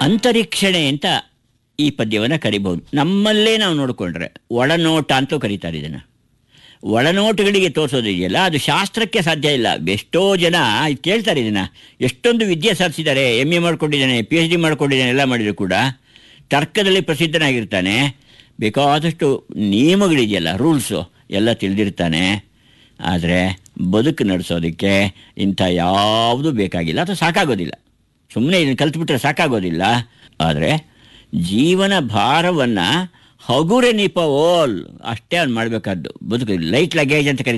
ಅಂತರಿಕ್ಷಣೆ ಅಂತ ಈ ಪದ್ಯವನ್ನು ಕರಿಬಹುದು ನಮ್ಮಲ್ಲೇ ನಾವು ನೋಡಿಕೊಂಡ್ರೆ ಒಳನೋಟ ಅಂತಲೂ ಕರೀತಾರೆ ಇದನ್ನು ಒಳನೋಟಗಳಿಗೆ ತೋರಿಸೋದಿದೆಯಲ್ಲ ಅದು ಶಾಸ್ತ್ರಕ್ಕೆ ಸಾಧ್ಯ ಇಲ್ಲ ಎಷ್ಟೋ ಜನ ಇದ್ ಕೇಳ್ತಾರೆ ಇದನ್ನು ಎಷ್ಟೊಂದು ವಿದ್ಯೆ ಸಾಧಿಸಿದ್ದಾರೆ ಎಮ್ ಎ ಮಾಡ್ಕೊಂಡಿದ್ದಾನೆ ಪಿ ಎಚ್ ಡಿ ಮಾಡ್ಕೊಂಡಿದ್ದಾನೆ ಎಲ್ಲ ಮಾಡಿದ್ರು ಕೂಡ ತರ್ಕದಲ್ಲಿ ಪ್ರಸಿದ್ಧನಾಗಿರ್ತಾನೆ ಬೇಕಾದಷ್ಟು ನಿಯಮಗಳಿದೆಯಲ್ಲ ರೂಲ್ಸು ಎಲ್ಲ ತಿಳಿದಿರ್ತಾನೆ ಆದರೆ ಬದುಕು ನಡೆಸೋದಕ್ಕೆ ಇಂಥ ಯಾವುದೂ ಬೇಕಾಗಿಲ್ಲ ಅಥವಾ ಸಾಕಾಗೋದಿಲ್ಲ ಸುಮ್ಮನೆ ಇದನ್ನು ಕಲ್ತ್ಬಿಟ್ರೆ ಸಾಕಾಗೋದಿಲ್ಲ ಆದರೆ ಜೀವನ ಭಾರವನ್ನು ಹಗುರೆ ನಿಪ ಓಲ್ ಅಷ್ಟೇ ಅವ್ನು ಮಾಡಬೇಕಾದ್ದು ಬದುಕು ಲೈಟ್ ಲಗೇಜ್ ಅಂತ ಕರೀತಾರೆ